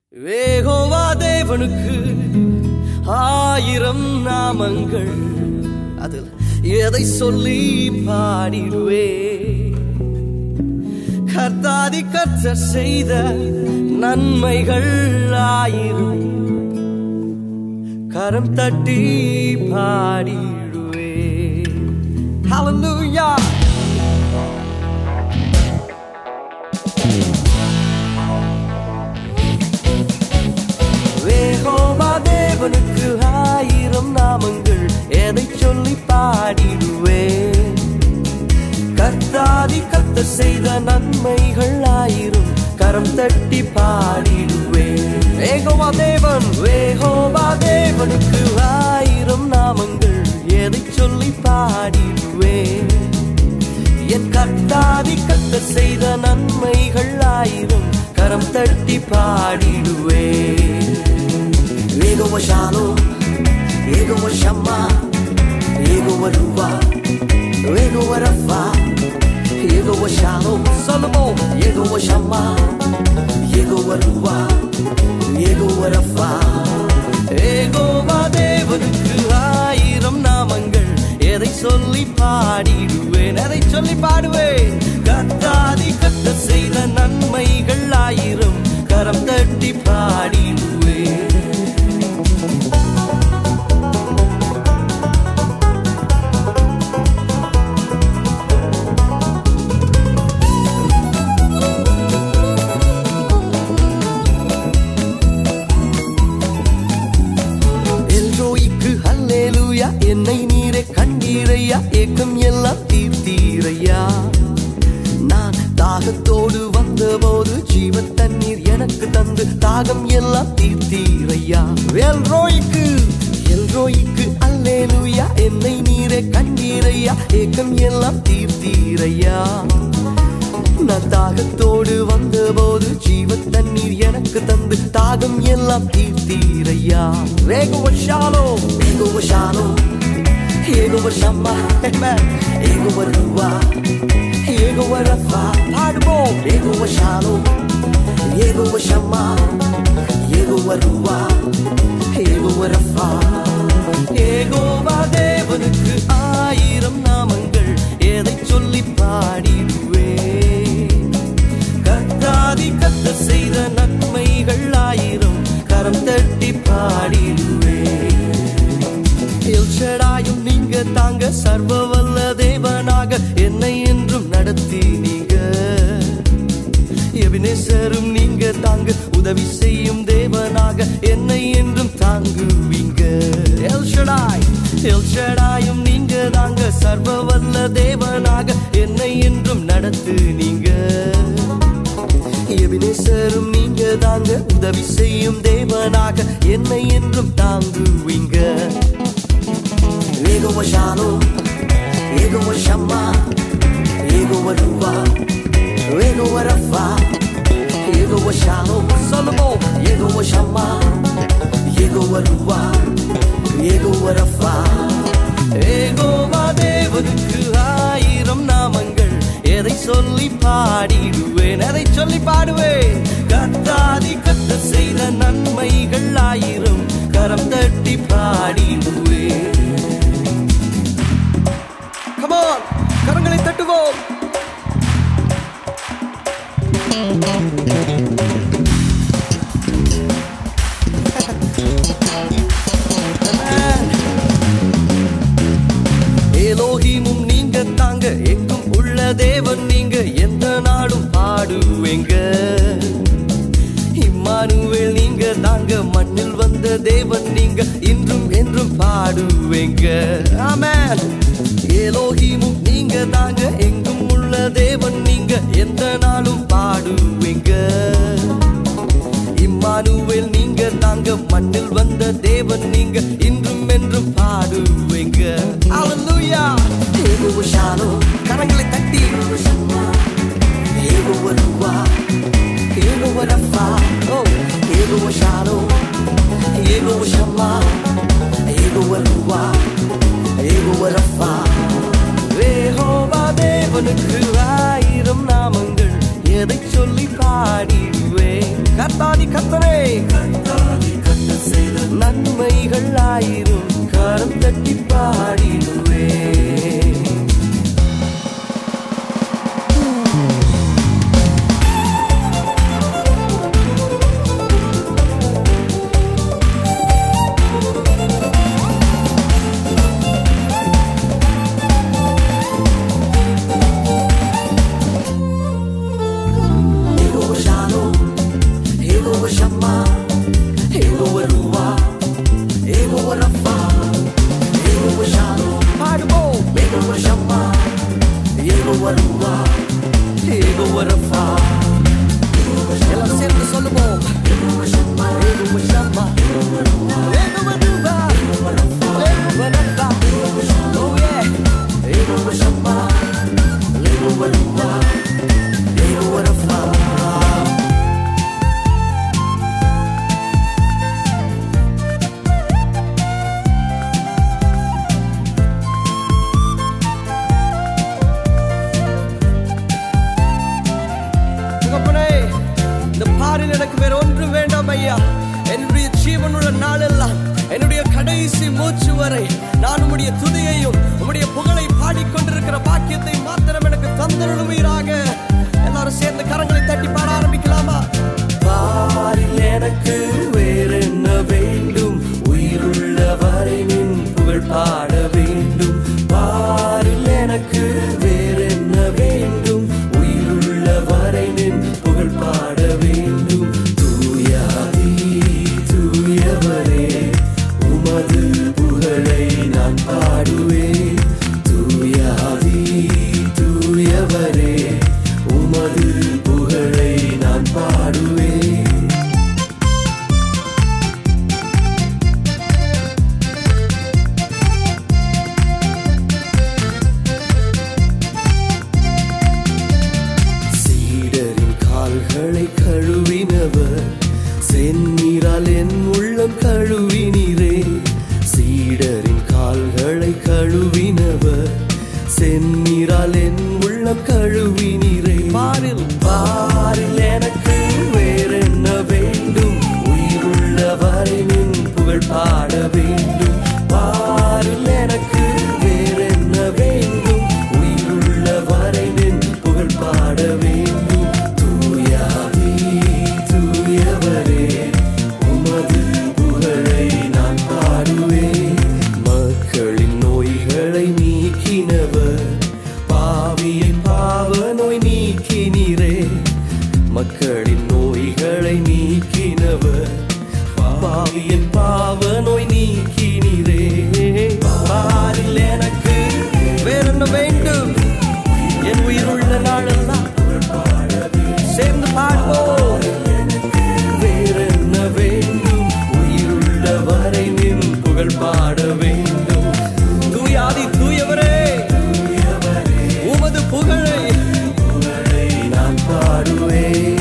வேகோவா தேவனுக்கு ஆயிரம் நாமங்கள் அதில் எதை சொல்லி பாடிடுவே கர்த்தாதி கர்த்தர் செய்த நன்மைகள் ஆயிரம் கரம் தட்டி பாடிடுவே Hallelujah வேகோபா தேவனுக்கு ஆயிரம் நாமங்கள் எதை சொல்லி பாடிடுவேன் கர்த்தாதி கத்த செய்த நன்மைகள் ஆயிரம் கரம் தட்டி பாடிடுவேன் வேகோபா தேவன் வேகோபா தேவனுக்கு ஆயிரம் நாமங்கள் எதை சொல்லி பாடிடுவேன் என் கர்த்தாதி கத்த செய்த நன்மைகள் ஆயிரம் கரம் தட்டி பாடிடுவேன் ஏகோவ ஷாலோ ஏகோவ ஷம்மா ஏகோவ ரூவா ஏகோவ ரஃபா ஏகோவ ஷாலோ சொல்லுவோம் ஏகோவ ஷம்மா ஏகோவ ரூவா ஏகோவ ரஃபா ஏகோவா தேவனுக்கு ஆயிரம் நாமங்கள் எதை சொல்லி பாடிடுவேன் எதை சொல்லி பாடுவேன் கத்தாதி கத்த செய்த நன்மைகள் ஆயிரம் கரம் தட்டி பாடிடுவேன் எல்ரோய்க்கு ஹல்லேலூயா என்னை நீரே கண்டீரையா ஏக்கம் எல்லாம் தீர்த்தீரையா நான் தாகத்தோடு வந்தபோது ஜீவ தண்ணீர் எனக்கு தந்து தாகம் எல்லாம் தீர்த்தீரையா எல்ரோய்க்கு எல்ரோய்க்கு அல்லேலூயா என்னை நீரே கண்டீரையா ஏக்கம் எல்லாம் தீர்த்தீரையா நான் தாகத்தோடு வந்தபோது ஜீவ தண்ணீர் எனக்கு தந்து தாகம் எல்லாம் தீர்த்தீரையா வேகுவ ஷாலோ வேகுவ ஷாலோ ஏகுவ ஷம்மா ஏகுவ ரூவா ஏகுவ ரஃபா பாடுவோம் ஏகுவ ஷாலோ ஏகுவ ஷம்மா ஏகுவ ரூவா ஏகுவ ரஃபா ஏகோவா தேவனுக்கு ஆயிரம் நாமங்கள் எதை சொல்லி பாடிடுவேன் கத்தாதி கத்த செய்த நன்மைகள் ஆயிரம் கரம் தட்டி பாடிடுவேன் எல்ஷடாயும் நீங்க தாங்க சர்வ வல்ல தேவனாக என்னை என்றும் நடத்தி நீங்க எபினேசரும் நீங்க தாங்க உதவி செய்யும் தேவனாக என்னை என்றும் தாங்குவீங்க எல்ஷடாய் எல்ஷடாயும் நீங்க தாங்க சர்வ வல்ல தேவனாக என்னை என்றும் நடத்து நீங்க எபினேசரும் நீங்க தாங்க உதவி செய்யும் தேவனாக என்னை என்றும் தாங்குவீங்க ஏகோவ ஷாலோ ஏகோவ ஷம்மா ஏகோவ ரூவா ஏகோவ ரஃபா ஏகோவ ஷாலோ சொல்லுவோம் ஏகோவ ஷம்மா ஏகோவ ரூவா ஏகோவ ரஃபா ஏகோவா தேவனுக்கு ஆயிரம் நாமங்கள் எதை சொல்லி பாடிடுவேன் எதை சொல்லி பாடுவேன் கத்தாதி கத்த செய்த நன்மைகள் ஆயிரம் கரம் தட்டி பாடிடுவேன் Come on, கரங்களை தட்டுவோம் Amen. ஏலோகிமும் நீங்க தாங்க எங்கும் உள்ள தேவன் நீங்க எந்த நாடும் பாடுவேங்க இம்மானுவேல் நீங்க தாங்க மண்ணில் வந்த தேவன் நீங்க இன்றும் என்றும் பாடுவேங்க ஆமென் ஏலோகிமும் நீங்க தாங்க எங்கும் உள்ள தேவன் நீங்க எந்த நாளும் பாடுவேங்க இம்மானுவேல் நீங்க தாங்க மண்ணில் வந்த தேவன் நீங்க இன்றும் என்றும் பாடுவீங்க ஹalleluya ஏகோவ ஷாலோ கரங்களை தட்டி ஏகோவ ரூவா ஏகோவ ரஃபா ஓ ஏகோவ ஷாலோ ஏகோவ ஷம்மா ஏகோவ ரூவா ஏகோவ ரஃபா வேகோவா தேவனுக்கு ஆயிரம் நாமங்கள் எதை சொல்லி பாடிடுவேன் கத்தாதி கத்தரே ஆயிரும் கரம் தட்டி பாடிடுவே Jehovah Shalom, Jehovah Shammah, Jehovah Ruah, Jehovah Rapha, Jehovah Shalom, பாடுவோம் Jehovah Shammah, Jehovah Ruah, Jehovah Rapha. எல்லாம் சேர்ந்து சொல்லுவோம் Jehovah Shammah, Jehovah Shammah, Jehovah Ruah, Jehovah Rapha. Oh yeah, Jehovah Shammah, Jehovah Ruah, Jehovah Rapha. தகப்பனே இந்த பாரில் எனக்கு வேற ஒன்றும் வேண்டாம் ஐயா என்னுடைய ஜீவனுள்ள நாளெல்லாம் என்னுடைய கடைசி மூச்சு வரை நான் உம்முடைய துதியையும் உம்முடைய புகழை பாடிக்கொண்டிருக்கிற பாக்கியத்தை மாத்திரம் எனக்கு தந்தருளுவீராக எல்லாரும் சேர்ந்து கரங்களை தட்டி பாட ஆரம்பிக்கலாமா பாரில் எனக்கு வேற என்ன வேண்டும் உயிருள்ள வரை நின் புகழ் பாட வேண்டும் பாரில் எனக்கு வேற என்ன வேண்டும் உயிருள்ள வரை நின் புகழ் பாட வேண்டும் தூயாதி தூயவரே உமது புகழை நான் பாடுவேன் தூயாதி தூயவரே உமது புகழை நான் பாடுவேன் சீடரின் கால்களை கழுவினவர் செந்நீரால் என் உள்ளம் கழுவினீரே சீடரின் கால்களை கழுவினவர் செந்நீரால் என் உள்ளம் கழுவினீரே பாரில் பாரில் எனக்கு வேறென்ன வேண்டும் உயிருள்ள வரை நின் புகழ் பாட வேண்டும் பாரில் எனக்கு வேறென்ன வேண்டும் உயிருள்ள வரை நின் புகழ் பாட வேண்டும் தூயாவி தூயவரே உமது புகழை நான் பாடுவேன் மக்களின் நோய்களை நீக்கினவர் பாவியை பாவ நோய் நீக்கினீரே மக்களின் நோய்களை நீக்கினவர் பாவியின் பாவ நோய் நீக்கினீரே பாரில் எனக்கு வேறென்ன வேண்டும் என் உயிருள்ள நாளெல்லாம் சேர்ந்து பாடுவோம் வேறென்ன வேண்டும் உயிருள்ள வரை நின் புகழ் பாட வேண்டும் தூயாதி தூயவரே உமது புகழை நான் பாடுவேன்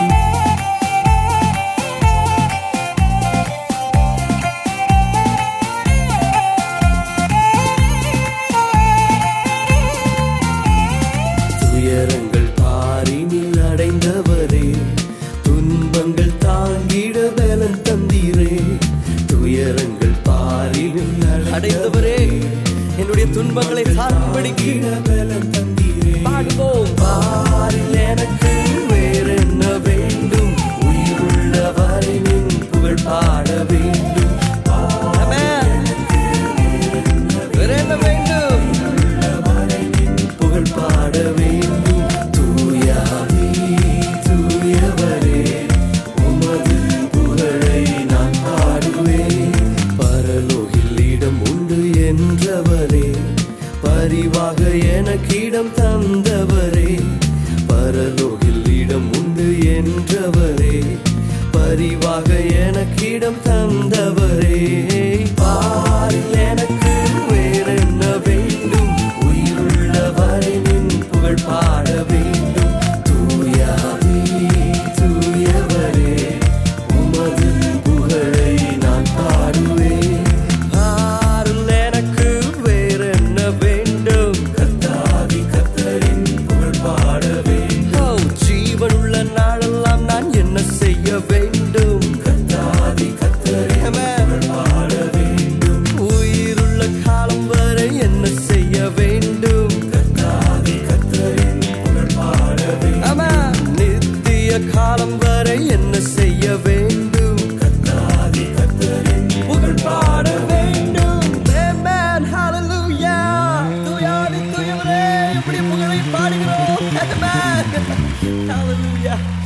துயரங்கள் பாரினில் அடைந்தவரே துன்பங்கள் தாங்கிட பலன் தந்தீரே துயரங்கள் பாரினில் அடைந்தவரே என்னுடைய துன்பங்களை தாங்கும்படிக்கு பலன் தந்தீரே பாடுவோம் பாரில் எனக்கு வேறென்ன வேண்டும் உயிருள்ள வரை நின் புகழ் பாட வேண்டும் Amen. வேற என்ன வேண்டும் புகழ் பாட வேண்டும் தூயாவி தூயவரே உமது புகழை நான் பாடுவேன் பரலோகில் இடம் உண்டு என்றவரே பரிவாக எனக்கிடம் தந்தவரே பரலோகில் இடம் உண்டு என்றவரே பரிவாக எனக்கிடம் தந்தவரே பாரில் எனக்கு வேறென்ன வேண்டும் உயிருள்ள வரை நின் புகழ் பாட வேண்டும் தூயாவி தூயவரே உமது புகழை நான் பாடுவேன் பாரில் எனக்கு வேறென்ன வேண்டும் கத்தாதி கத்தரின் புகழ் பாட வேண்டும் ஜீவனுள்ள நாளெல்லாம் நான் என்ன செய்ய வேண்டும் கத்தாதி கத்தரின் புகழ் பாட வேண்டும் உம்முடைய புகழை பாடுகிறோம் Amen. Hallelujah.